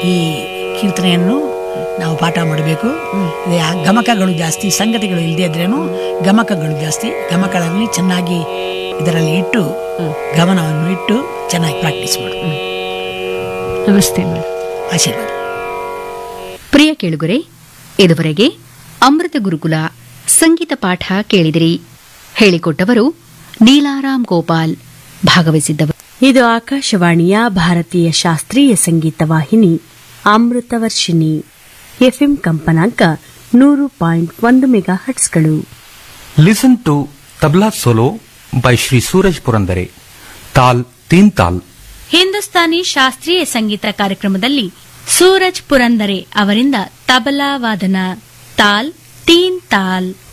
ಈ ಕೀರ್ತನೆಯನ್ನು ನಾವು ಪಾಠ ಮಾಡಬೇಕು ಇದು ಆ ಗಮಕಗಳು ಜಾಸ್ತಿ ಸಂಗತಿಗಳು ಇಲ್ಲದೆ ಇದ್ರೇನು ಗಮಕಗಳು ಜಾಸ್ತಿ ಗಮಕಗಳಲ್ಲಿ ಚೆನ್ನಾಗಿ ಇದರಲ್ಲಿ ಇಟ್ಟು ಗಮನವನ್ನು ಇಟ್ಟು ಚೆನ್ನಾಗಿ ಪ್ರಾಕ್ಟೀಸ್ ಮಾಡು ನಮಸ್ತೆ ಮೇಡಮ್ ಆಶೀರ್ವಾದ ಪ್ರಿಯ ಕೇಳುಗರೆ ಇದುವರೆಗೆ ಅಮೃತ ಗುರುಕುಲ ಸಂಗೀತ ಪಾಠ ಕೇಳಿದಿರಿ ಹೇಳಿಕೊಟ್ಟವರು ನೀಲಾರಾಮ್ ಗೋಪಾಲ್ ಭಾಗವಹಿಸಿದ್ದವರು ಇದು ಆಕಾಶವಾಣಿಯ ಭಾರತೀಯ ಶಾಸ್ತ್ರೀಯ ಸಂಗೀತ ವಾಹಿನಿ ಅಮೃತವರ್ಷಿಣಿ ಎಫ್ಎಂ ಕಂಪನಾಂಕ ನೂರು ಪಾಯಿಂಟ್ ಒಂದು ಮೆಗಾ ಹಟ್ಸ್ಗಳು listen to tabla solo by Shri Suraj Purandare Taal Teen Taal Hindustani ಶಾಸ್ತ್ರೀಯ ಸಂಗೀತ ಕಾರ್ಯಕ್ರಮದಲ್ಲಿ ಸೂರಜ್ ಪುರಂದರೆ ಅವರಿಂದ ತಬಲಾ ವಾದನ ತಾಲ್ ತೀನ್ ತಾಲ್